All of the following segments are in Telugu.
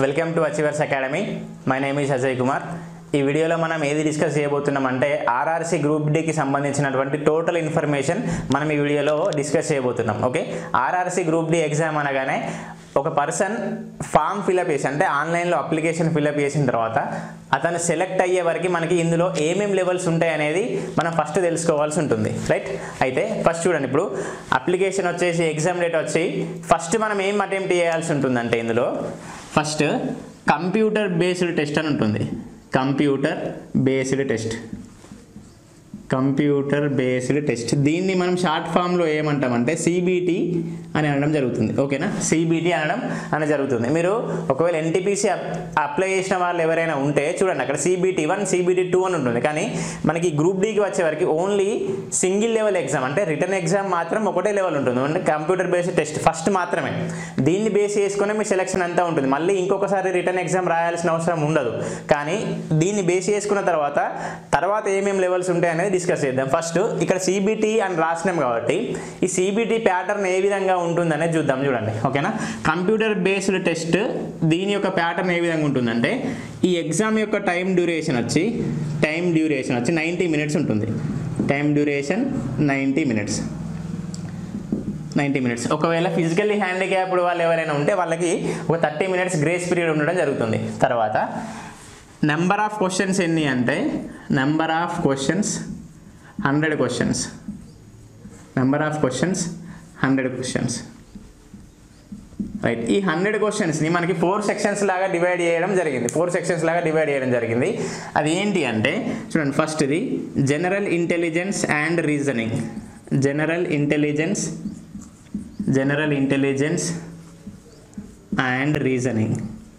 welcome to achievers academy my name is Ajay Kumar ఈ వీడియోలో మనం ఏది డిస్కస్ చేయబోతున్నాం అంటే ఆర్ఆర్సీ గ్రూప్ డికి సంబంధించినటువంటి టోటల్ ఇన్ఫర్మేషన్ మనం ఈ వీడియోలో డిస్కస్ చేయబోతున్నాం okay RRC group D exam అనగానే ఒక పర్సన్ ఫామ్ ఫిలప్ చేసి అంటే ఆన్లైన్లో అప్లికేషన్ ఫిలప్ చేసిన తర్వాత అతను సెలెక్ట్ అయ్యే వరకు మనకి ఇందులో ఏమేమి లెవెల్స్ ఉంటాయి అనేది మనం ఫస్ట్ తెలుసుకోవాల్సి ఉంటుంది రైట్ అయితే ఫస్ట్ చూడండి ఇప్పుడు అప్లికేషన్ వచ్చేసి ఎగ్జామ్ డేట్ వచ్చి ఫస్ట్ మనం ఏం అటెంప్ట్ చేయాల్సి ఉంటుందంటే ఇందులో ఫస్ట్ కంప్యూటర్ బేస్డ్ టెస్ట్ అని ఉంటుంది computer based test computer based test దీన్ని మనం షార్ట్ ఫామ్లో ఏమంటామంటే సిబిటి అని అనడం జరుగుతుంది ఓకేనా సిబిటి అనడం అని జరుగుతుంది మీరు ఒకవేళ ఎన్టీపీసీ అప్లై చేసిన వాళ్ళు ఎవరైనా ఉంటే చూడండి అక్కడ సిబిటి వన్ సిబిటి టూ అని ఉంటుంది కానీ మనకి గ్రూప్ డికి వచ్చే వరకు ఓన్లీ సింగిల్ లెవెల్ ఎగ్జామ్ అంటే రిటర్న్ ఎగ్జామ్ మాత్రం ఒకటే లెవెల్ ఉంటుంది అంటే కంప్యూటర్ బేస్డ్ టెస్ట్ ఫస్ట్ మాత్రమే దీన్ని బేస్ చేసుకునే మీ సెలక్షన్ అంతా ఉంటుంది మళ్ళీ ఇంకొకసారి రిటర్న్ ఎగ్జామ్ రాయాల్సిన అవసరం ఉండదు కానీ దీన్ని బేస్ చేసుకున్న తర్వాత తర్వాత ఏమేమి లెవెల్స్ ఉంటాయి అనేది డిస్కస్ చేద్దాం ఫస్ట్ ఇక్కడ సిబిటి అని రాసినాం కాబట్టి ఈ సిబిటి ప్యాటర్న్ ఏ విధంగా ఉంటుందనేది చూద్దాం చూడండి ఓకేనా కంప్యూటర్ బేస్డ్ టెస్ట్ దీని యొక్క ప్యాటర్న్ ఏ విధంగా ఉంటుందంటే ఈ ఎగ్జామ్ యొక్క టైం డ్యూరేషన్ వచ్చి టైం డ్యూరేషన్ వచ్చి నైంటీ మినిట్స్ ఉంటుంది time duration ninety minutes ninety minutes ఒకవేళ ఫిజికల్లీ హ్యాండిక్యాప్డ్ వాళ్ళు ఎవరైనా ఉంటే వాళ్ళకి ఒక థర్టీ మినిట్స్ గ్రేస్ పీరియడ్ ఉండడం జరుగుతుంది తర్వాత నెంబర్ ఆఫ్ క్వశ్చన్స్ ఎన్ని అంటే number of questions hundred questions number of questions hundred questions right ఈ హండ్రెడ్ క్వశ్చన్స్ని మనకి ఫోర్ సెక్షన్స్ లాగా డివైడ్ చేయడం జరిగింది ఫోర్ సెక్షన్స్ లాగా డివైడ్ చేయడం జరిగింది అది ఏంటి అంటే చూడండి ఫస్ట్ ఇది general intelligence and reasoning general intelligence general intelligence and reasoning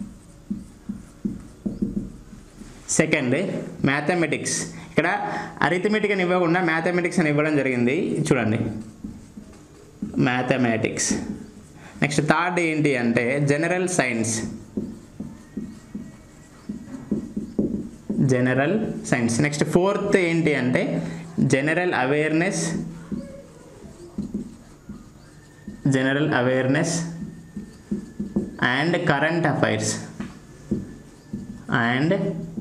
second mathematics ఇక్కడ అరిథమెటిక్ అని ఇవ్వకుండా మ్యాథమెటిక్స్ అని ఇవ్వడం జరిగింది చూడండి మ్యాథమెటిక్స్ నెక్స్ట్ థర్డ్ ఏంటి అంటే general science general science next fourth ఏంటి అంటే general awareness general awareness and current affairs and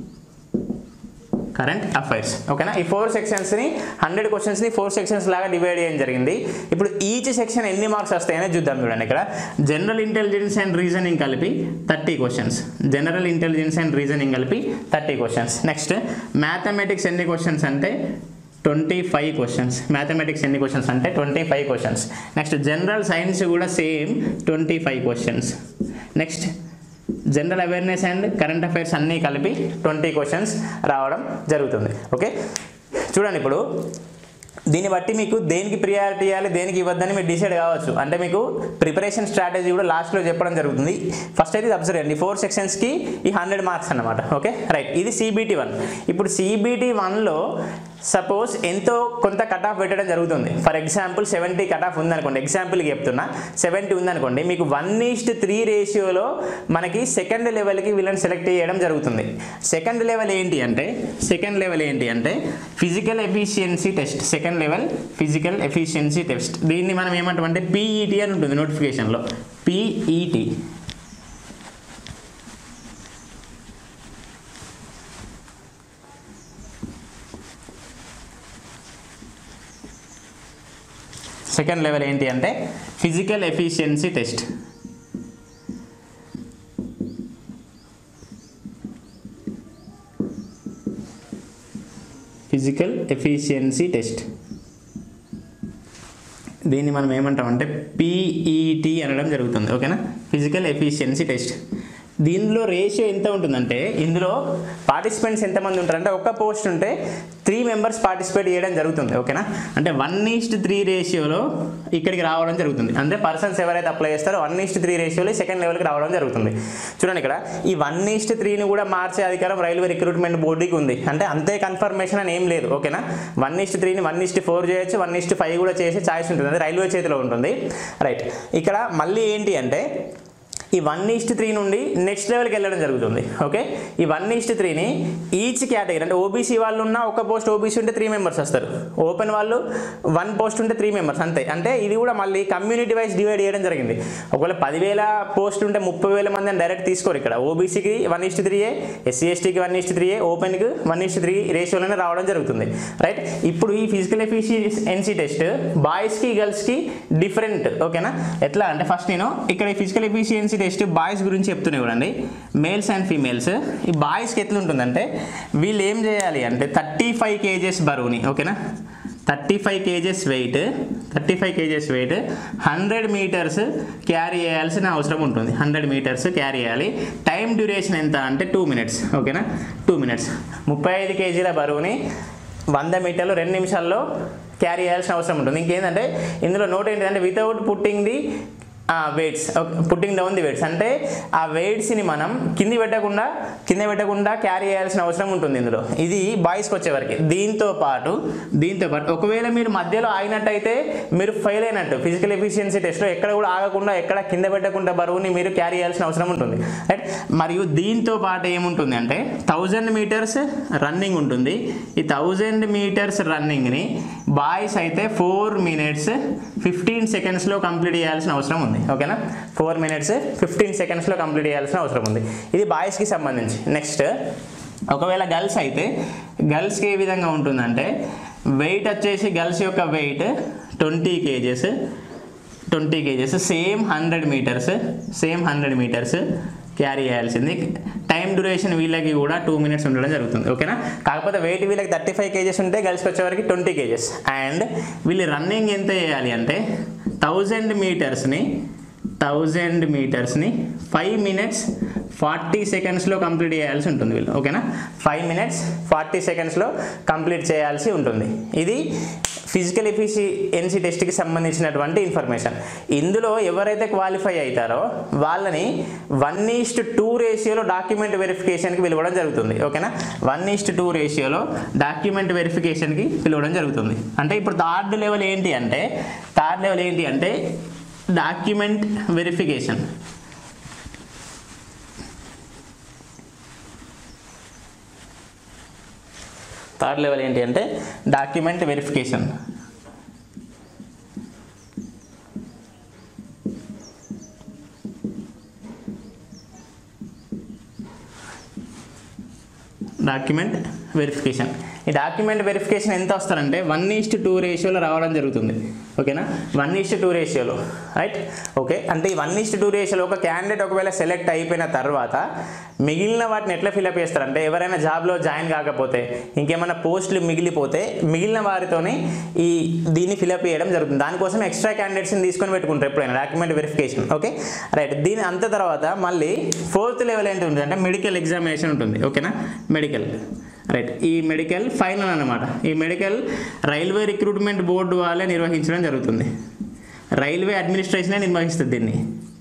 current affairs ఓకేనా ఈ ఫోర్ సెక్షన్స్ని హండ్రెడ్ క్వశ్చన్స్ని ఫోర్ సెక్షన్స్ లాగా డివైడ్ చేయడం జరిగింది ఇప్పుడు ఈచ్ సెక్షన్ ఎన్ని మార్క్స్ వస్తాయనే చూద్దాం చూడండి ఇక్కడ జనరల్ ఇంటెలిజెన్స్ అండ్ రీజనింగ్ కలిపి thirty questions general intelligence and reasoning కలిపి థర్టీ క్వశ్చన్స్ నెక్స్ట్ మ్యాథమెటిక్స్ ఎన్ని క్వశ్చన్స్ అంటే ట్వంటీ ఫైవ్ క్వశ్చన్స్ మ్యాథమెటిక్స్ ఎన్ని క్వశ్చన్స్ అంటే twenty five questions next general science కూడా same twenty five questions next general awareness and current affairs అన్నీ కలిపి ట్వంటీ క్వశ్చన్స్ రావడం జరుగుతుంది ఓకే చూడండి ఇప్పుడు దీన్ని బట్టి మీకు దేనికి ప్రియారిటీ ఇవ్వాలి దేనికి ఇవ్వద్దని మీరు డిసైడ్ కావచ్చు అంటే మీకు ప్రిపరేషన్ స్ట్రాటజీ కూడా లాస్ట్లో చెప్పడం జరుగుతుంది ఫస్ట్ అయితే ఇది అబ్జర్వ్ చేయండి ఫోర్ సెక్షన్స్కి ఈ హండ్రెడ్ మార్క్స్ అన్నమాట ఓకే రైట్ ఇది సిబిటి వన్ ఇప్పుడు సిబిటి వన్లో సపోజ్ ఎంతో కొంత కట్ ఆఫ్ పెట్టడం జరుగుతుంది for example seventy cut off ఉందనుకోండి ఎగ్జాంపుల్కి చెప్తున్నా సెవెంటీ ఉందనుకోండి మీకు వన్ ఈస్ట్ త్రీ రేషియోలో మనకి సెకండ్ లెవెల్కి వీళ్ళని సెలెక్ట్ చేయడం జరుగుతుంది సెకండ్ లెవెల్ ఏంటి అంటే సెకండ్ లెవెల్ ఏంటి అంటే physical efficiency test second level physical efficiency test దీన్ని మనం ఏమంటామంటే పీఈటీ అని ఉంటుంది నోటిఫికేషన్లో పీఈటీ సెకండ్ లెవెల్ ఏంటి అంటే physical efficiency test physical efficiency test దీన్ని మనం ఏమంటామంటే పీఈటీ అనడం జరుగుతుంది ఓకేనా ఫిజికల్ ఎఫిషియన్సీ టెస్ట్ దీనిలో రేషియో ఎంత ఉంటుందంటే ఇందులో పార్టిసిపెంట్స్ ఎంతమంది ఉంటారంటే ఒక్క పోస్ట్ ఉంటే త్రీ మెంబర్స్ పార్టిసిపేట్ చేయడం జరుగుతుంది ఓకేనా అంటే వన్ ఈస్ట్ త్రీ రేషియోలో ఇక్కడికి రావడం జరుగుతుంది అంటే పర్సన్స్ ఎవరైతే అప్లై చేస్తారో వన్ ఈస్ట్ త్రీ రేషియోలో సెకండ్ లెవెల్కి రావడం జరుగుతుంది చూడండి ఇక్కడ ఈ వన్ ఈస్ట్ త్రీని కూడా మార్చే అధికారం రైల్వే రిక్రూట్మెంట్ బోర్డుకి ఉంది అంటే అంతే కన్ఫర్మేషన్ అని ఏం లేదు ఓకేనా వన్ ఈస్ట్ త్రీని వన్ ఈస్ట్ ఫోర్ చేయొచ్చు వన్ ఈస్ట్ ఫైవ్ కూడా చేసే ఛాయిస్ ఉంటుంది అది రైల్వే చేతిలో ఉంటుంది రైట్ ఇక్కడ మళ్ళీ ఏంటి అంటే ఈ వన్ ఈస్ట్ త్రీ నుండి నెక్స్ట్ లెవెల్కి వెళ్ళడం జరుగుతుంది ఓకే ఈ వన్ ఈస్ట్ త్రీని ఈచ్ కేటగిరీ అంటే ఓబీసీ వాళ్ళు ఉన్న ఒక పోస్ట్ ఓబీసీ ఉంటే త్రీ మెంబర్స్ వస్తారు ఓపెన్ వాళ్ళు వన్ పోస్ట్ ఉంటే త్రీ మెంబర్స్ అంతే అంటే ఇది కూడా మళ్ళీ కమ్యూనిటీ వైజ్ డివైడ్ చేయడం జరిగింది ఒకవేళ పదివేల పోస్ట్ ఉంటే ముప్పై వేల మంది అని డైరెక్ట్ తీసుకోరు ఇక్కడ ఓబీసీకి వన్ ఇస్ట్ త్రీ ఏ ఎస్సీ ఎస్టీకి వన్ ఇస్ట్ త్రీ ఏ ఓపెన్కి వన్ ఇస్ట్ త్రీ రేషియోలోనే రావడం జరుగుతుంది రైట్ ఇప్పుడు ఈ ఫిజికల్ ఎఫిషియన్సీ టెస్ట్ బాయ్స్కి గర్ల్స్కి డిఫరెంట్ ఓకేనా ఎట్లా అంటే ఫస్ట్ నేను ఇక్కడ ఈ ఫిజికల్ ఎఫిషియన్సీ టెస్ట్ బాయ్స్ గురించి చెప్తూనే చూడండి మేల్స్ అండ్ ఫీమేల్స్ ఈ బాయ్స్కి ఎట్లా ఉంటుందంటే వీళ్ళు ఏం చేయాలి అంటే థర్టీ ఫైవ్ కేజెస్ బరువుని ఓకేనా thirty five kgs weight thirty five kgs weight hundred metres carry చేయాల్సిన అవసరం ఉంటుంది హండ్రెడ్ మీటర్స్ క్యారీ చేయాలి టైం డ్యూరేషన్ ఎంత అంటే టూ మినిట్స్ ఓకేనా టూ మినిట్స్ ముప్పై ఐదు కేజీల బరువుని వంద మీటర్లు రెండు నిమిషాల్లో క్యారీ చేయాల్సిన అవసరం ఉంటుంది ఇంకేంటంటే ఇందులో నోట్ ఏంటంటే without putting the weights putting down the weights అంటే ఆ వెయిట్స్ని మనం కింది పెట్టకుండా కింద పెట్టకుండా క్యారీ చేయాల్సిన అవసరం ఉంటుంది ఇందులో ఇది బాయ్స్కి వచ్చేవరకు దీంతో పాటు దీంతో పాటు ఒకవేళ మీరు మధ్యలో ఆగినట్టయితే మీరు ఫెయిల్ అయినట్టు ఫిజికల్ ఎఫిషియన్సీ టెస్ట్లో ఎక్కడ కూడా ఆగకుండా ఎక్కడ కింద పెట్టకుండా బరువుని మీరు క్యారీ చేయాల్సిన అవసరం ఉంటుంది రైట్ మరియు దీంతో పాటు ఏముంటుంది అంటే థౌజండ్ మీటర్స్ రన్నింగ్ ఉంటుంది ఈ థౌజండ్ మీటర్స్ రన్నింగ్ని బాయ్స్ అయితే ఫోర్ మినిట్స్ ఫిఫ్టీన్ సెకండ్స్లో కంప్లీట్ చేయాల్సిన అవసరం ఉంది ఓకేనా ఫోర్ మినిట్స్ ఫిఫ్టీన్ సెకండ్స్లో కంప్లీట్ చేయాల్సిన అవసరం ఉంది ఇది బాయ్స్కి సంబంధించి నెక్స్ట్ ఒకవేళ గర్ల్స్ అయితే గర్ల్స్కి ఏ విధంగా ఉంటుందంటే వెయిట్ వచ్చేసి గర్ల్స్ యొక్క weight twenty kgs twenty kgs same hundred metres same hundred metres carry చేయాల్సింది టైం డ్యూరేషన్ వీళ్ళకి కూడా టూ మినిట్స్ ఉండడం జరుగుతుంది ఓకేనా కాకపోతే వెయిట్ వీళ్ళకి థర్టీ ఫైవ్ కేజెస్ ఉంటే గర్ల్స్కి వచ్చేవరకు ట్వంటీ కేజెస్ అండ్ వీళ్ళు రన్నింగ్ ఎంత చేయాలి అంటే థౌజండ్ మీటర్స్ని థౌజండ్ మీటర్స్ని ఫైవ్ మినిట్స్ ఫార్టీ సెకండ్స్లో కంప్లీట్ చేయాల్సి ఉంటుంది వీళ్ళు ఓకేనా ఫైవ్ మినిట్స్ ఫార్టీ సెకండ్స్లో కంప్లీట్ చేయాల్సి ఉంటుంది ఇది ఫిజికల్ ఎఫిషియన్సీ టెస్ట్కి సంబంధించినటువంటి ఇన్ఫర్మేషన్ ఇందులో ఎవరైతే క్వాలిఫై అవుతారో వాళ్ళని వన్ ఈస్ట్ టూ రేషియోలో డాక్యుమెంట్ వెరిఫికేషన్కి పిలవడం జరుగుతుంది ఓకేనా వన్ ఈస్ట్ టూ రేషియోలో డాక్యుమెంట్ వెరిఫికేషన్కి పిలవడం జరుగుతుంది అంటే ఇప్పుడు థర్డ్ లెవెల్ ఏంటి అంటే థర్డ్ లెవెల్ ఏంటి అంటే డాక్యుమెంట్ వెరిఫికేషన్ థర్డ్ లెవెల్ ఏంటి అంటే డాక్యుమెంట్ వెరిఫికేషన్ డాక్యుమెంట్ వెరిఫికేషన్ ఈ డాక్యుమెంట్ వెరిఫికేషన్ ఎంత వస్తారంటే వన్ ఈస్ట్ టూ రేషియోలో రావడం జరుగుతుంది ఓకేనా వన్ ఈస్ట్ టూ రేషియోలో రైట్ ఓకే అంటే ఈ వన్ ఈస్ట్ టూ రేషియోలో ఒక క్యాండిడేట్ ఒకవేళ సెలెక్ట్ అయిపోయిన తర్వాత మిగిలిన వాటిని ఎట్లా ఫిల్అప్ చేస్తారంటే ఎవరైనా జాబ్లో జాయిన్ కాకపోతే ఇంకేమైనా పోస్టులు మిగిలిపోతే మిగిలిన వారితోనే ఈ దీన్ని ఫిల్అప్ చేయడం జరుగుతుంది దానికోసం ఎక్స్ట్రా క్యాండిడేట్స్ని తీసుకొని పెట్టుకుంటారు ఎప్పుడైనా డాక్యుమెంట్ వెరిఫికేషన్ ఓకే రైట్ దీని అంత తర్వాత మళ్ళీ ఫోర్త్ లెవెల్ ఏంటి ఉంటుంది అంటే మెడికల్ ఎగ్జామినేషన్ ఉంటుంది ఓకేనా మెడికల్ రైట్ ఈ మెడికల్ ఫైనల్ అన్నమాట ఈ మెడికల్ రైల్వే రిక్రూట్మెంట్ బోర్డు వాళ్ళే నిర్వహించడం జరుగుతుంది రైల్వే అడ్మినిస్ట్రేషనే నిర్వహిస్తుంది దీన్ని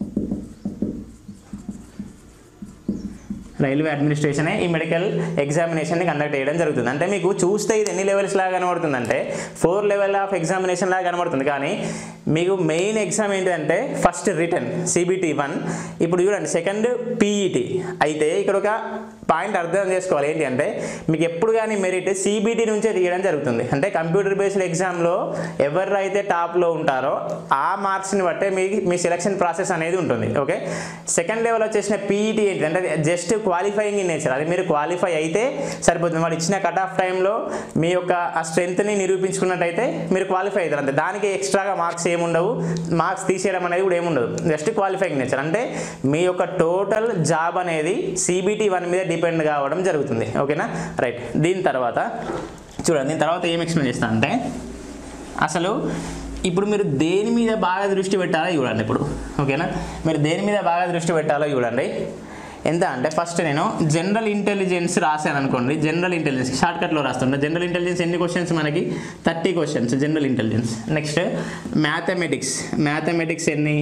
రైల్వే అడ్మినిస్ట్రేషనే ఈ మెడికల్ ఎగ్జామినేషన్ని కండక్ట్ చేయడం జరుగుతుంది అంటే మీకు చూస్తే ఇది ఎన్ని లెవెల్స్ లాగా కనబడుతుంది అంటే ఫోర్ లెవెల్ ఆఫ్ ఎగ్జామినేషన్ లాగా కనబడుతుంది కానీ మీకు మెయిన్ ఎగ్జామ్ ఏంటంటే ఫస్ట్ రిటర్న్ సిబిటి వన్ ఇప్పుడు చూడండి సెకండ్ పీఈటీ అయితే ఇక్కడ ఒక పాయింట్ అర్థం చేసుకోవాలి ఏంటి అంటే మీకు ఎప్పుడు కానీ మెరిట్ సిబిటి నుంచే తీయడం జరుగుతుంది అంటే కంప్యూటర్ బేస్డ్ ఎగ్జామ్లో ఎవరైతే టాప్లో ఉంటారో ఆ మార్క్స్ని బట్టే మీ మీ సెలక్షన్ ప్రాసెస్ అనేది ఉంటుంది ఓకే సెకండ్ లెవెల్ వచ్చేసిన పీఈటీ ఏంటి అంటే జస్ట్ క్వాలిఫైయింగ్ ఇన్ నేచర్ అది మీరు క్వాలిఫై అయితే సరిపోతుంది వాడు ఇచ్చిన కట్ ఆఫ్ టైంలో మీ యొక్క ఆ స్ట్రెంత్ని నిరూపించుకున్నట్టయితే మీరు క్వాలిఫై అవుతారు అంతే దానికి ఎక్స్ట్రాగా మార్క్స్ ఏముండవు మార్క్స్ తీసేయడం అనేది కూడా ఏముండదు జస్ట్ క్వాలిఫైయింగ్ నేచర్ అంటే మీ యొక్క టోటల్ జాబ్ అనేది సిబిటి వన్ మీద డిపెండ్ కావడం జరుగుతుంది ఓకేనా రైట్ దీని తర్వాత చూడండి దీని తర్వాత ఏం ఎక్స్ప్లెయిన్ చేస్తా అంటే అసలు ఇప్పుడు మీరు దేని మీద బాగా దృష్టి పెట్టాలో చూడండి ఇప్పుడు ఓకేనా మీరు దేని మీద బాగా దృష్టి పెట్టాలో చూడండి ఎంత అంటే ఫస్ట్ నేను జనరల్ ఇంటెలిజెన్స్ రాశాను అనుకోండి జనరల్ ఇంటెలిజెన్స్ షార్ట్కట్లో రాస్తుంటా జనరల్ ఇంటెలిజెన్స్ ఎన్ని క్వశ్చన్స్ మనకి thirty questions general intelligence next mathematics mathematics ఎన్ని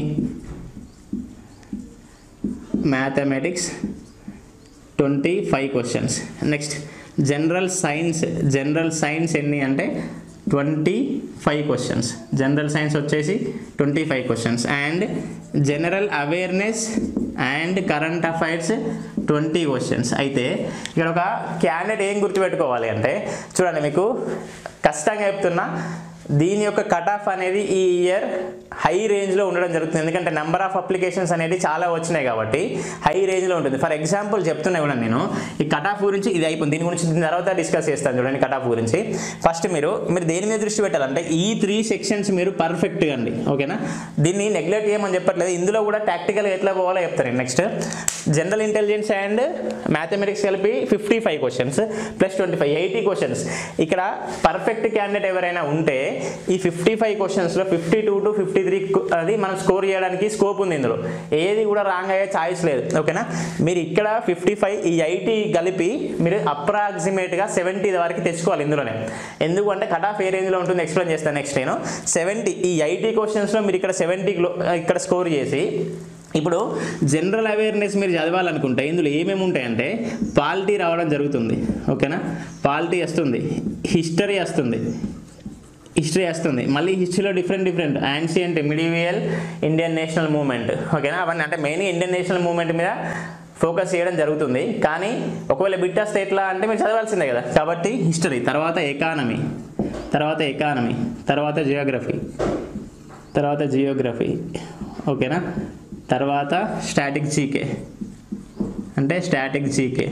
mathematics twenty five questions next general science general science ఎన్ని అంటే twenty five questions general science వచ్చేసి twenty five questions and general awareness and current affairs twenty questions అయితే ఇక్కడ ఒక క్యాండిడేట్ ఏం గుర్తుపెట్టుకోవాలి అంటే చూడండి మీకు కష్టంగా చెప్తున్నా దీని యొక్క కట్ ఆఫ్ అనేది ఈ ఇయర్ హై రేంజ్లో ఉండడం జరుగుతుంది ఎందుకంటే నెంబర్ ఆఫ్ అప్లికేషన్స్ అనేది చాలా వచ్చినాయి కాబట్టి హై రేంజ్లో ఉంటుంది ఫర్ ఎగ్జాంపుల్ చెప్తున్నా కూడా నేను ఈ కట్ ఆఫ్ గురించి ఇది అయిపోయింది దీని గురించి దీని తర్వాత డిస్కస్ చేస్తాను చూడండి కట్ ఆఫ్ గురించి ఫస్ట్ మీరు మీరు దేని మీద దృష్టి పెట్టాలంటే ఈ త్రీ సెక్షన్స్ మీరు పర్ఫెక్ట్గా అండి ఓకేనా దీన్ని నెగ్లెక్ట్ చేయమని చెప్పట్లేదు ఇందులో కూడా టాక్టికల్గా ఎట్లా పోవాలో చెప్తాను next general intelligence and mathematics కలిపి fifty five questions plus twenty five eighty questions ఇక్కడ పర్ఫెక్ట్ క్యాండిడేట్ ఎవరైనా ఉంటే ఈ ఫిఫ్టీ ఫైవ్ క్వశ్చన్స్లో fifty two to fifty three అది మనం స్కోర్ చేయడానికి స్కోప్ ఉంది ఇందులో ఏది కూడా రాంగ్ అయ్యే ఛాయిస్ లేదు ఓకేనా మీరు ఇక్కడ ఫిఫ్టీ ఫైవ్ ఈ ఐటీ కలిపి మీరు అప్రాక్సిమేట్గా సెవెంటీ వరకు తెచ్చుకోవాలి ఇందులోనే ఎందుకంటే కట్ ఆఫ్ ఏ రేంజ్లో ఉంటుంది ఎక్స్ప్లెయిన్ చేస్తాను నెక్స్ట్ నేను సెవెంటీ ఈ ఐటీ క్వశ్చన్స్లో మీరు ఇక్కడ సెవెంటీ ఇక్కడ స్కోర్ చేసి ఇప్పుడు జనరల్ అవేర్నెస్ మీరు చదవాలనుకుంటే ఇందులో ఏమేమి ఉంటాయంటే పాలిటీ రావడం జరుగుతుంది ఓకేనా పాలిటీ వస్తుంది హిస్టరీ వస్తుంది హిస్టరీ వస్తుంది మళ్ళీ హిస్టరీలో different different ancient medieval Indian national movement ఓకేనా అవన్నీ అంటే మెయిన్ ఇండియన్ నేషనల్ మూవ్మెంట్ మీద ఫోకస్ చేయడం జరుగుతుంది కానీ ఒకవేళ బిట్ వస్తే ఎట్లా అంటే మీరు చదవాల్సిందే కదా కాబట్టి హిస్టరీ తర్వాత ఎకానమీ తర్వాత ఎకానమీ తర్వాత జియోగ్రఫీ తర్వాత జియోగ్రఫీ ఓకేనా తర్వాత స్టాటిక్ జీకే అంటే స్టాటిక్ జీకే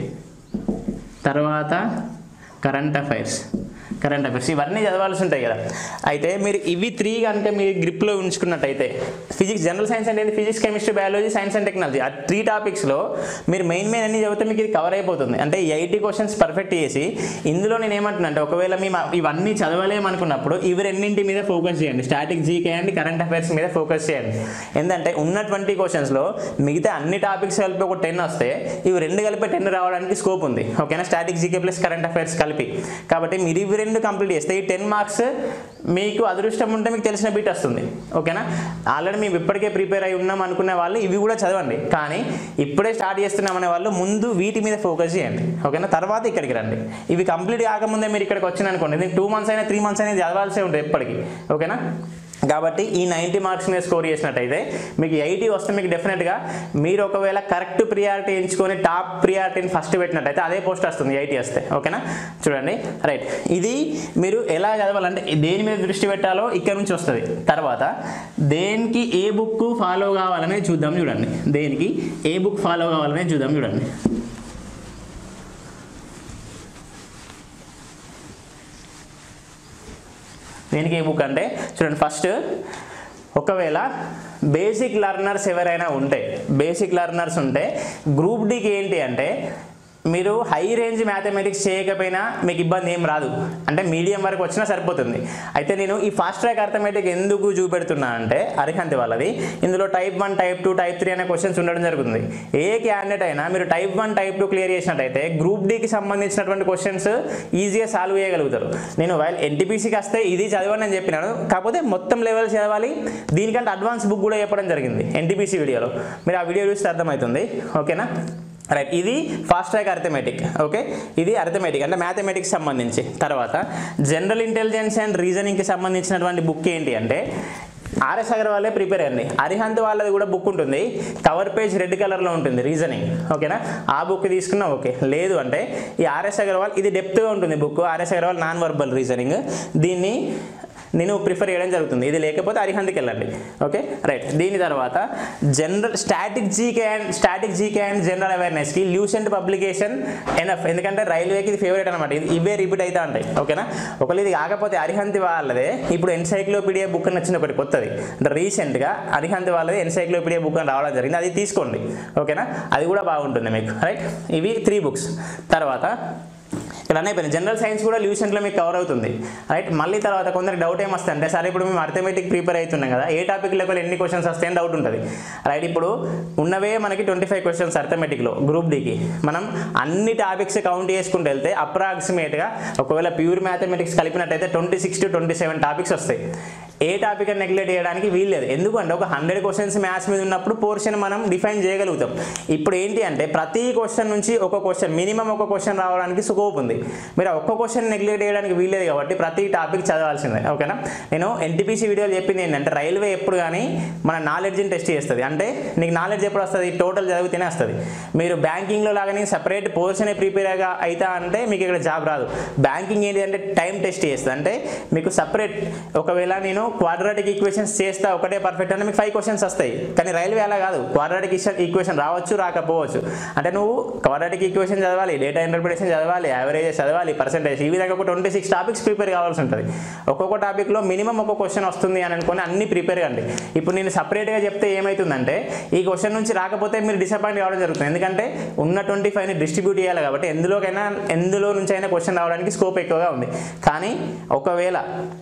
తర్వాత కరెంట్ అఫైర్స్ కరెంట్ అఫైర్స్ ఇవన్నీ చదవాల్సి ఉంటాయి కదా అయితే మీరు ఇవి త్రీ కనుక మీరు గ్రిప్లో ఉంచుకున్నట్టయితే ఫిజిక్స్ జనరల్ సైన్స్ అంటే physics chemistry biology science and technology ఆ త్రీ టాపిక్స్లో మీరు మెయిన్ మెయిన్ అన్ని చదివితే మీకు ఇది కవర్ అయిపోతుంది అంటే ఈ ఎయిటీ క్వశ్చన్స్ పర్ఫెక్ట్ చేసి ఇందులో నేను ఏమంటున్నా అంటే ఒకవేళ మేము ఇవన్నీ చదవలేమనుకున్నప్పుడు ఇవి రెండింటి మీద ఫోకస్ చేయండి static GK and current affairs మీద ఫోకస్ చేయండి ఎందుకంటే ఉన్న ట్వంటీ క్వశ్చన్స్లో మిగతా అన్ని టాపిక్స్ కలిపి ఒక టెన్ వస్తే ఇవి రెండు కలిపి టెన్ రావడానికి స్కోప్ ఉంది ఓకేనా static GK plus current affairs కలిపి కాబట్టి మీరు ఇవి రెండు కంప్లీట్ చేస్తే ఈ టెన్ మార్క్స్ మీకు అదృష్టం ఉంటే మీకు తెలిసిన బీట్ వస్తుంది ఓకేనా ఆల్రెడీ మేము ఇప్పటికే ప్రిపేర్ అయి ఉన్నాం అనుకునే వాళ్ళు ఇవి కూడా చదవండి కానీ ఇప్పుడే స్టార్ట్ చేస్తున్నాం అనే వాళ్ళు ముందు వీటి మీద ఫోకస్ చేయండి ఓకేనా తర్వాత ఇక్కడికి రండి ఇవి కంప్లీట్ కాకముందే మీరు ఇక్కడికి వచ్చిన అనుకోండి ఇది టూ మంత్స్ అయినా త్రీ మంత్స్ అనేది చదవాల్సి ఉంటుంది ఎప్పటికీ ఓకేనా కాబట్టి ఈ నైంటీ మార్క్స్ మీద స్కోర్ చేసినట్టయితే మీకు ఎయిటీ వస్తే మీకు డెఫినెట్గా మీరు ఒకవేళ కరెక్ట్ ప్రియారిటీ ఎంచుకొని టాప్ ప్రియారిటీని ఫస్ట్ పెట్టినట్టయితే అదే పోస్ట్ వస్తుంది ఎయిటీ వస్తే ఓకేనా చూడండి రైట్ ఇది మీరు ఎలా చదవాలంటే దేని మీద దృష్టి పెట్టాలో ఇక్కడ నుంచి వస్తుంది తర్వాత దేనికి ఏ బుక్ ఫాలో కావాలనే చూద్దాం చూడండి దేనికి ఏ బుక్ ఫాలో కావాలనే చూద్దాం చూడండి దేనికి ఏ బుక్ అంటే చూడండి ఫస్ట్ ఒకవేళ బేసిక్ లర్నర్స్ ఎవరైనా ఉంటే బేసిక్ లర్నర్స్ ఉంటే గ్రూప్ డీకి ఏంటి అంటే మీరు హై రేంజ్ మ్యాథమెటిక్స్ చేయకపోయినా మీకు ఇబ్బంది ఏం రాదు అంటే మీడియం వరకు వచ్చినా సరిపోతుంది అయితే నేను ఈ ఫాస్ట్ ట్రాక్ అర్థమెటిక్ ఎందుకు చూపెడుతున్నా అంటే అరిహంతి వాళ్ళది ఇందులో type one type two type three అనే క్వశ్చన్స్ ఉండడం జరుగుతుంది ఏ క్యాండిడేట్ అయినా మీరు type one type two clear చేసినట్టయితే గ్రూప్ డీకి సంబంధించినటువంటి క్వశ్చన్స్ ఈజీగా సాల్వ్ చేయగలుగుతారు నేను వైల్ ఎన్టీపీసీకి వస్తే ఇది చదవండి అని చెప్పినాను కాకపోతే మొత్తం లెవెల్ చదవాలి దీనికంటే అడ్వాన్స్ బుక్ కూడా చెప్పడం జరిగింది ఎన్టీపీసీ వీడియోలో మీరు ఆ వీడియో చూస్తే అర్థమవుతుంది ఓకేనా రైట్ ఇది ఫాస్ట్ ట్రాక్ అర్థమెటిక్ ఓకే ఇది అర్థమెటిక్ అంటే మ్యాథమెటిక్స్ సంబంధించి తర్వాత జనరల్ ఇంటెలిజెన్స్ అండ్ రీజనింగ్కి సంబంధించినటువంటి బుక్ ఏంటి అంటే ఆర్ఎస్ అగర్వాలే ప్రిపేర్ అయ్యండి అరిహంత్ వాళ్ళది కూడా బుక్ ఉంటుంది కవర్ పేజ్ రెడ్ కలర్లో ఉంటుంది రీజనింగ్ ఓకేనా ఆ బుక్ తీసుకున్నా ఓకే లేదు అంటే ఈ ఆర్ఎస్ అగర్వాల్ ఇది డెప్త్గా ఉంటుంది book RS Agarwal non verbal reasoning దీన్ని నేను ప్రిఫర్ చేయడం జరుగుతుంది ఇది లేకపోతే అరిహంత్కి వెళ్ళండి ఓకే రైట్ దీని తర్వాత general static GK and static GK and general అవేర్నెస్కి ల్యూసెంట్ పబ్లికేషన్ ఎనఫ్ ఎందుకంటే రైల్వేకి ఇది ఫేవరెట్ అనమాట ఇది ఇవే రిపీట్ అవుతా ఉంటాయి ఓకేనా ఒకవేళ ఇది కాకపోతే అరిహంతి వాళ్ళదే ఇప్పుడు ఎన్సైక్లోపీడియా బుక్ అని వచ్చింది ఒకటి కొత్తది అంటే రీసెంట్గా అరిహంతి వాళ్ళది ఎన్సైక్లోపీడియా బుక్ అని రావడం జరిగింది అది తీసుకోండి ఓకేనా అది కూడా బాగుంటుంది మీకు రైట్ ఇవి త్రీ బుక్స్ తర్వాత ఇక్కడ అయిపోయింది జనరల్ సైన్స్ కూడా ల్యూషన్లో మీకు కవర్ అవుతుంది రైట్ మళ్ళీ తర్వాత కొందరికి డౌట్ ఏమొస్తుంది అంటే సరే ఇప్పుడు మేము అర్థమెటిక్ ప్రిపేర్ అవుతున్నాం కదా ఏ టాపిక్ లెవెల్ ఎన్ని క్వశ్చన్స్ వస్తాయని డౌట్ ఉంటుంది రైట్ ఇప్పుడు ఉన్నవే మనకి ట్వంటీ ఫైవ్ క్వశ్చన్స్ అర్థమెటిక్లో గ్రూప్ డీకి మనం అన్ని టాపిక్స్ కౌంట్ చేసుకుంటూ వెళ్తే అప్రాక్సిమేట్గా ఒకవేళ ప్యూర్ మ్యాథమెటిక్స్ కలిపినట్టయితే twenty six to twenty seven topics వస్తాయి ఏ టాపిక్ అని నెగ్లెక్ట్ చేయడానికి వీల్లేదు ఎందుకంటే ఒక హండ్రెడ్ క్వశ్చన్స్ మ్యాథ్స్ మీద ఉన్నప్పుడు పోర్షన్ మనం డిఫైన్ చేయగలుగుతాం ఇప్పుడు ఏంటి అంటే ప్రతి క్వశ్చన్ నుంచి ఒక క్వశ్చన్ మినిమం ఒక క్వశ్చన్ రావడానికి స్కోప్ ఉంది మీరు ఆ ఒక్క క్వశ్చన్ నెగ్లెక్ట్ చేయడానికి వీల్లేదు కాబట్టి ప్రతి టాపిక్ చదవాల్సిందే ఓకేనా నేను ఎన్టీపీసీ వీడియోలు చెప్పింది ఏంటంటే రైల్వే ఎప్పుడు కానీ మన నాలెడ్జ్ని టెస్ట్ చేస్తుంది అంటే నీకు నాలెడ్జ్ ఎప్పుడు వస్తుంది టోటల్ చదివితేనే వస్తుంది మీరు బ్యాంకింగ్లో లాగానే సపరేట్ పోర్షనే ప్రిపేర్ అవుతా అంటే మీకు ఇక్కడ జాబ్ రాదు బ్యాంకింగ్ ఏంటి అంటే టైం టెస్ట్ చేస్తుంది అంటే మీకు సపరేట్ ఒకవేళ నేను క్వాడ్రాటిక్ ఈక్వేషన్స్ చేస్తా ఒకటే పర్ఫెక్ట్ అంటే మీకు ఫైవ్ క్వశ్చన్స్ వస్తాయి కానీ రైల్వే అలా కాదు క్వాడ్రాటిక్ ఈక్వేషన్ రావచ్చు రాకపోవచ్చు అంటే నువ్వు క్వాడ్రాటిక్ ఈక్వేషన్ చదవాలి డేటా ఇంటర్ప్రిటేషన్ చదవాలి యావరేజెస్ చదవాలి పర్సెంటేజ్ ఈ విధంగా ఒక ట్వంటీ సిక్స్ టాపిక్స్ ప్రిపేర్ కావాల్సి ఉంటుంది ఒక్కొక్క టాపిక్లో మినిమం ఒక క్వశ్చన్ వస్తుంది అని అనుకుని అన్ని ప్రిపేర్ కండి ఇప్పుడు నేను సపరేట్గా చెప్తే ఏమవుతుందంటే ఈ క్వశ్చన్ నుంచి రాకపోతే మీరు డిసప్పాయింట్ కావడం జరుగుతుంది ఎందుకంటే ఉన్న ట్వంటీ ఫైవ్ని డిస్ట్రిబ్యూట్ చేయాలి కాబట్టి ఎందులోకైనా ఎందులో నుంచి అయినా క్వశ్చన్ రావడానికి స్కోప్ ఎక్కువగా ఉంది కానీ ఒకవేళ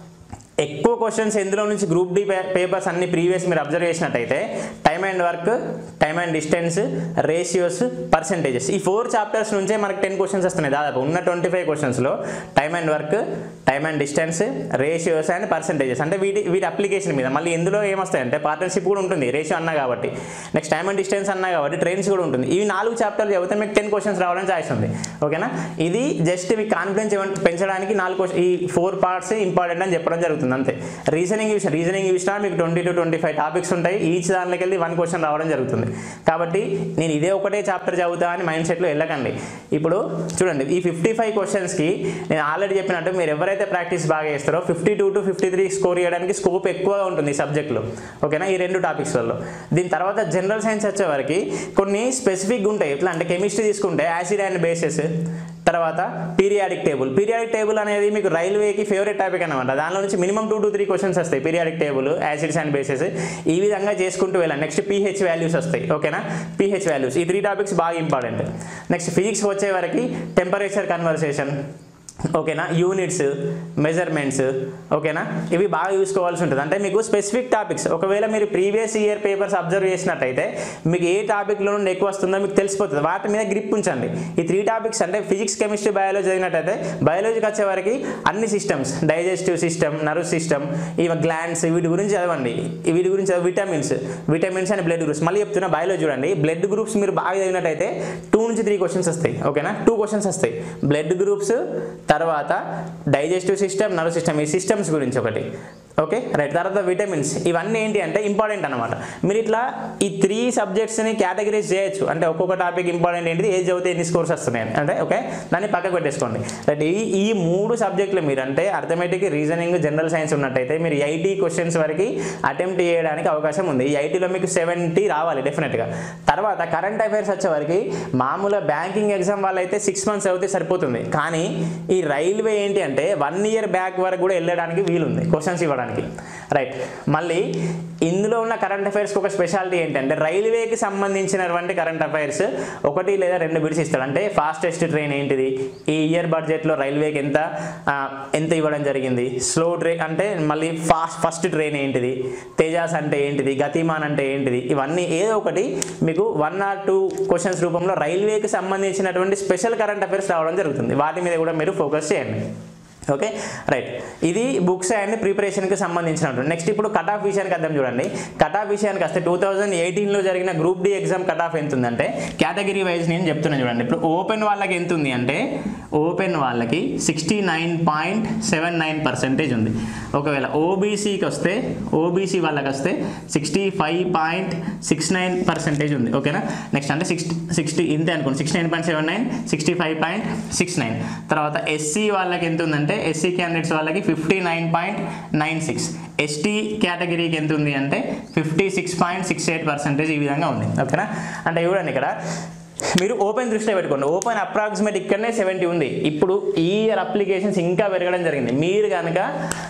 ఎక్కువ క్వశ్చన్స్ ఎందులో నుంచి గ్రూప్ డి పేపర్స్ అన్ని ప్రీవియస్ మీరు అబ్జర్వ్ చేసినట్టయితే time and work time and distance ratios percentages ఈ ఫోర్ చాప్టర్స్ నుంచే మనకి టెన్ క్వశ్చన్స్ వస్తున్నాయి దాదాపు ఉన్న ట్వంటీ ఫైవ్ క్వశ్చన్స్లో time and work time and distance ratios and percentages అంటే వీటి వీటి అప్లికేషన్ మీద మళ్ళీ ఎందులో ఏమొస్తాయంటే పార్ట్నర్షిప్ కూడా ఉంటుంది రేషియో అన్నా కాబట్టి నెక్స్ట్ టైమ్ అండ్ డిస్టెన్స్ అన్నా కాబట్టి ట్రైన్స్ కూడా ఉంటుంది ఇవి నాలుగు చాప్టర్లు చదివితే మీకు టెన్ క్వశ్చన్స్ రావడానికి ఛాయిస్ ఉంది ఓకేనా ఇది జస్ట్ మీ కాన్ఫిడెన్స్ పెంచడానికి నాలుగు క్వశ్చన్ ఈ ఫోర్ పార్ట్స్ ఇంపార్టెంట్ అని చెప్పడం జరుగుతుంది అంతే రీజనింగ్ విషయం రీజనింగ్ విషయం మీకు twenty to twenty five topics ఉంటాయి ఈచ్ దానిలోకి వెళ్ళి వన్ క్వశ్చన్ రావడం జరుగుతుంది కాబట్టి నేను ఇదే ఒకటే చాప్టర్ చదువుతా అని మైండ్ సెట్లో వెళ్ళకండి ఇప్పుడు చూడండి ఈ ఫిఫ్టీ ఫైవ్ క్వశ్చన్స్కి నేను ఆల్రెడీ చెప్పినట్టు మీరు ఎవరైతే ప్రాక్టీస్ బాగా చేస్తారో fifty two to fifty three score చేయడానికి స్కోప్ ఎక్కువగా ఉంటుంది ఈ సబ్జెక్ట్లో ఓకేనా ఈ రెండు టాపిక్స్లలో దీని తర్వాత జనరల్ సైన్స్ వచ్చేవరకు కొన్ని స్పెసిఫిక్గా ఉంటాయి ఎట్లా అంటే కెమిస్ట్రీ తీసుకుంటే యాసిడ్ అండ్ బేసెస్ తర్వాత పీరియాడిక్ టేబుల్ పీరియాడిక్ టేబుల్ అనేది మీకు రైల్వేకి ఫేవరెట్ టాపిక్ అనమాట దానిలో నుంచి minimum two to three questions వస్తాయి periodic table acids and bases ఈ విధంగా చేసుకుంటూ వెళ్ళండి నెక్స్ట్ పీహెచ్ వాల్యూస్ వస్తాయి ఓకేనా పీహెచ్ వాల్యూస్ ఈ త్రీ టాపిక్స్ బాగా ఇంపార్టెంట్ నెక్స్ట్ ఫిజిక్స్ వచ్చే వరకు టెంపరేచర్ కన్వర్సేషన్ ఓకేనా యూనిట్స్ మెజర్మెంట్స్ ఓకేనా ఇవి బాగా చూసుకోవాల్సి ఉంటుంది అంటే మీకు స్పెసిఫిక్ టాపిక్స్ ఒకవేళ మీరు ప్రీవియస్ ఇయర్ పేపర్స్ అబ్జర్వ్ చేసినట్టయితే మీకు ఏ టాపిక్లో నుండి ఎక్కువ వస్తుందో మీకు తెలిసిపోతుంది వాటి మీద గ్రిప్ ఉంచండి ఈ త్రీ టాపిక్స్ అంటే ఫిజిక్స్ కెమిస్ట్రీ బయాలజీ చదివినట్టయితే బయాలజీకి వచ్చేవరకు అన్ని systems digestive system nerve system ఇవి గ్లాండ్స్ వీటి గురించి చదవండి వీటి గురించి vitamins vitamins and blood groups మళ్ళీ చెప్తున్నా బయాలజీ చూడండి బ్లడ్ గ్రూప్స్ మీరు బాగా చదివినట్టయితే టూ నుంచి త్రీ క్వశ్చన్స్ వస్తాయి ఓకేనా టూ క్వశ్చన్స్ వస్తాయి బ్లడ్ గ్రూప్స్ తర్వాత డైజెస్టివ్ సిస్టమ్ నర్వ్ సిస్టమ్ ఈ సిస్టమ్స్ గురించి ఒకటి ఓకే రైట్ తర్వాత విటమిన్స్ ఇవన్నీ ఏంటి అంటే ఇంపార్టెంట్ అనమాట మీరు ఇట్లా ఈ త్రీ సబ్జెక్ట్స్ని కేటగిరీస్ చేయొచ్చు అంటే ఒక్కొక్క టాపిక్ ఇంపార్టెంట్ ఏంటిది ఏది చదివితే ఎన్ని స్కోర్స్ వస్తున్నాయి అంటే ఓకే దాన్ని పక్కకు పెట్టేసుకోండి రైట్ ఈ ఈ మూడు సబ్జెక్టులు మీరు అంటే అర్థమెటిక్ రీజనింగ్ జనరల్ సైన్స్ ఉన్నట్టయితే మీరు ఎయిటీ క్వశ్చన్స్ వరకు అటెంప్ట్ చేయడానికి అవకాశం ఉంది ఈ ఐటీలో మీకు సెవెంటీ రావాలి డెఫినెట్గా తర్వాత కరెంట్ అఫైర్స్ వచ్చేవరకు మామూలుగా బ్యాంకింగ్ ఎగ్జామ్ వాళ్ళైతే సిక్స్ మంత్స్ చదివితే సరిపోతుంది కానీ ఈ రైల్వే ఏంటి అంటే వన్ ఇయర్ బ్యాక్ వరకు కూడా వెళ్ళడానికి వీలుంది క్వశ్చన్స్ ఇవ్వడానికి రైట్ మళ్ళీ ఇందులో ఉన్న కరెంట్ అఫైర్స్కి ఒక స్పెషాలిటీ ఏంటంటే రైల్వేకి సంబంధించినటువంటి కరెంట్ అఫైర్స్ ఒకటి లేదా రెండు బిడ్స్ ఇస్తాడు అంటే ఫాస్టెస్ట్ ట్రైన్ ఏంటిది ఈ ఇయర్ బడ్జెట్లో రైల్వేకి ఎంత ఆ, ఎంత ఇవ్వడం జరిగింది స్లో ట్రైన్ అంటే మళ్ళీ ఫాస్ట్ ఫస్ట్ ట్రైన్ ఏంటిది తేజాస్ అంటే ఏంటిది గతిమాన్ అంటే ఏంటిది ఇవన్నీ ఏదో ఒకటి మీకు వన్ ఆర్ టూ క్వశ్చన్స్ రూపంలో రైల్వేకి సంబంధించినటువంటి స్పెషల్ కరెంట్ అఫైర్స్ రావడం జరుగుతుంది వాటి మీద కూడా మీరు ఫోకస్ చేయండి ఓకే రైట్ ఇది బుక్స్ అండ్ ప్రిపరేషన్కి సంబంధించినటువంటి నెక్స్ట్ ఇప్పుడు కట్ ఆఫ్ విషయానికి అర్థం చూడండి కట్ ఆఫ్ విషయానికి వస్తే టూ థౌజండ్ ఎయిటీన్లో జరిగిన group D exam cut off ఎంత ఉందంటే కేటగిరీ వైజ్ నేను చెప్తున్నాను చూడండి ఇప్పుడు ఓపెన్ వాళ్ళకి ఎంత ఉంది అంటే ఓపెన్ వాళ్ళకి sixty nine point seven nine percentage ఉంది ఒకవేళ ఓబీసీకి వస్తే ఓబీసీ వాళ్ళకి వస్తే sixty five point six nine percentage ఉంది ఓకేనా నెక్స్ట్ అంటే సిక్స్టీ సిక్స్టీ ఇంతే అనుకోండి sixty nine point seven nine sixty five point six nine తర్వాత ఎస్సీ వాళ్ళకి ఎంత ఉందంటే ఎస్సీ క్యాండిడేట్స్ వాళ్ళకి fifty nine point nine six ST కేటగిరీకి ఎంత ఉంది అంటే fifty six point six eight percentage ఈ విధంగా ఉంది ఓకేనా అంటే చూడండి ఇక్కడ మీరు ఓపెన్ దృష్టిలో పెట్టుకోండి ఓపెన్ అప్రాక్సిమేట్ ఇక్కడనే సెవెంటీ ఉంది ఇప్పుడు ఈ ఇయర్ అప్లికేషన్స్ ఇంకా పెరగడం జరిగింది మీరు కనుక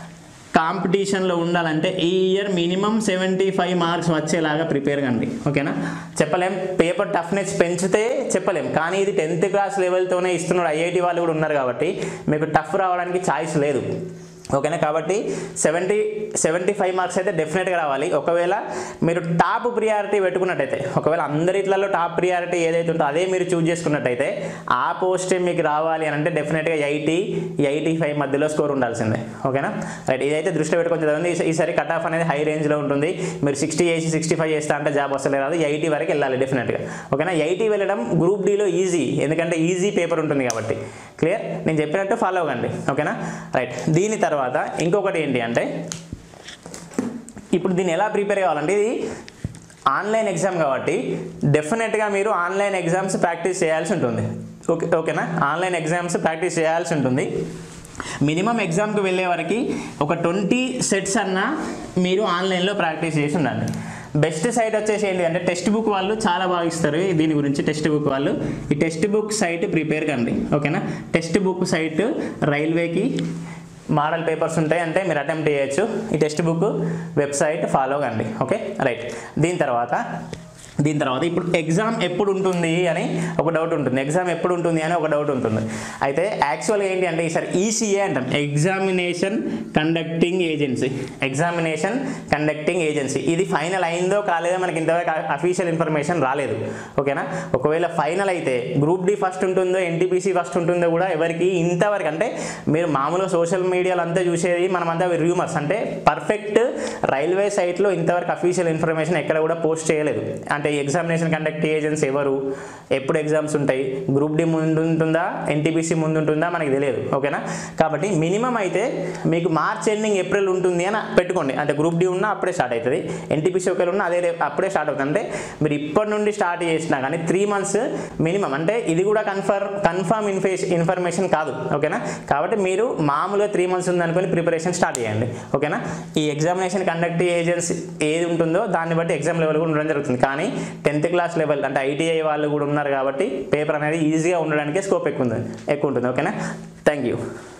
కాంపిటీషన్లో ఉండాలంటే ఈ year minimum seventy five marks వచ్చేలాగా ప్రిపేర్ కండి ఓకేనా చెప్పలేం పేపర్ టఫ్నెస్ పెంచితే చెప్పలేం కానీ ఇది టెన్త్ క్లాస్ లెవెల్తోనే ఇస్తున్నాడు ఐఐటి వాళ్ళు కూడా ఉన్నారు కాబట్టి మీకు టఫ్ రావడానికి ఛాయిస్ లేదు ఓకేనా కాబట్టి సెవెంటీ సెవెంటీ ఫైవ్ మార్క్స్ అయితే డెఫినెట్గా రావాలి ఒకవేళ మీరు టాప్ ప్రియారిటీ పెట్టుకున్నట్టయితే ఒకవేళ అందరిట్లలో టాప్ ప్రియారిటీ ఏదైతే ఉంటుందో అదే మీరు చూజ్ చేసుకున్నట్టయితే ఆ పోస్ట్ మీకు రావాలి అని అంటే డెఫినెట్గా ఎయిటీ ఎయిటీ ఫైవ్ మధ్యలో స్కోర్ ఉండాల్సిందే ఓకేనా రైట్ ఇదైతే దృష్టిలో పెట్టుకొని చదవండి ఈ- ఈసారి కట్ ఆఫ్ అనేది హై రేంజ్లో ఉంటుంది మీరు సిక్స్టీ చేసి సిక్స్టీ ఫైవ్ చేస్తా అంటే జాబ్ వస్తలేదు రాదు ఎయిటీ వరకు వెళ్ళాలి డెఫినెట్గా ఓకేనా ఎయిటీ వెళ్ళడం గ్రూప్ డీలో ఈజీ ఎందుకంటే ఈజీ పేపర్ ఉంటుంది కాబట్టి క్లియర్ నేను చెప్పినట్టు ఫాలో అవ్వండి ఓకేనా రైట్ దీని తర్వాత ఇంకొకటి ఏంటి అంటే ఇప్పుడు దీన్ని ఎలా ప్రిపేర్ కావాలంటే ఇది ఆన్లైన్ ఎగ్జామ్ కాబట్టి డెఫినెట్గా మీరు ఆన్లైన్ ఎగ్జామ్స్ ప్రాక్టీస్ చేయాల్సి ఉంటుంది ఓకే ఓకేనా ఆన్లైన్ ఎగ్జామ్స్ ప్రాక్టీస్ చేయాల్సి ఉంటుంది మినిమం ఎగ్జామ్కి వెళ్ళే వరకు ఒక ట్వంటీ సెట్స్ అన్న మీరు ఆన్లైన్లో ప్రాక్టీస్ చేసి ఉండండి బెస్ట్ సైట్ వచ్చేసి ఏంటి అంటే టెక్స్ట్ బుక్ వాళ్ళు చాలా బాగా ఇస్తారు దీని గురించి టెక్స్ట్ బుక్ వాళ్ళు ఈ టెక్స్ట్ బుక్ సైట్ ప్రిపేర్ కండి ఓకేనా టెక్స్ట్ బుక్ సైట్ రైల్వేకి మోడల్ పేపర్స్ ఉంటాయి అంటే మీరు అటెంప్ట్ చేయొచ్చు ఈ టెక్స్ట్ బుక్ వెబ్సైట్ ఫాలో కండి ఓకే రైట్ దీని తర్వాత దీని తర్వాత ఇప్పుడు ఎగ్జామ్ ఎప్పుడు ఉంటుంది అని ఒక డౌట్ ఉంటుంది ఎగ్జామ్ ఎప్పుడు ఉంటుంది అని ఒక డౌట్ ఉంటుంది అయితే యాక్చువల్గా ఏంటి అంటే ఈసారి ఈసీఏ అంటాం examination conducting agency examination conducting agency ఇది ఫైనల్ అయిందో కాలేదో మనకి ఇంతవరకు అఫీషియల్ ఇన్ఫర్మేషన్ రాలేదు ఓకేనా ఒకవేళ ఫైనల్ అయితే గ్రూప్ డి ఫస్ట్ ఉంటుందో ఎన్టీపీసీ ఫస్ట్ ఉంటుందో కూడా ఎవరికి ఇంతవరకు అంటే మీరు మామూలుగా సోషల్ మీడియాలో అంతా చూసేది మనమంతా రూమర్స్ అంటే పర్ఫెక్ట్ రైల్వే సైట్లో ఇంతవరకు అఫీషియల్ ఇన్ఫర్మేషన్ ఎక్కడ కూడా పోస్ట్ చేయలేదు అంటే ఎగ్జామినేషన్ కండక్ట్ ఏజెన్సీ ఎవరు ఎప్పుడు ఎగ్జామ్స్ ఉంటాయి గ్రూప్ డి ముందు ఉంటుందా ఎన్టీపీసీ ముందు ఉంటుందా మనకి తెలియదు ఓకేనా కాబట్టి మినిమం అయితే మీకు మార్చ్ ఎండింగ్ ఏప్రిల్ ఉంటుంది అని పెట్టుకోండి అంటే గ్రూప్ డి ఉన్నా అప్పుడే స్టార్ట్ అవుతుంది ఎన్టీపీసీ ఒకవేళ ఉన్నా అదే రే- అప్పుడే స్టార్ట్ అవుతుంది అంటే మీరు ఇప్పటి నుండి స్టార్ట్ చేసినా కానీ త్రీ మంత్స్ మినిమం అంటే ఇది కూడా కన్ఫర్మ్ కన్ఫర్మ్ ఇన్ఫేస్ ఇన్ఫర్మేషన్ కాదు ఓకేనా కాబట్టి మీరు మామూలుగా త్రీ మంత్స్ ఉందనుకొని ప్రిపరేషన్ స్టార్ట్ చేయండి ఓకేనా ఈ ఎగ్జామినేషన్ కండక్ట్ ఏజెన్సీ ఏది ఉంటుందో దాన్ని బట్టి ఎగ్జామ్ లెవెల్ కూడా ఉండడం జరుగుతుంది కానీ టెన్త్ క్లాస్ లెవెల్ అంటే ఐటీఐ వాళ్ళు కూడా ఉన్నారు కాబట్టి పేపర్ అనేది ఈజీగా ఉండడానికి స్కోప్ ఎక్కువ ఉంది ఎక్కువ ఉంటుంది ఓకేనా థ్యాంక్ యూ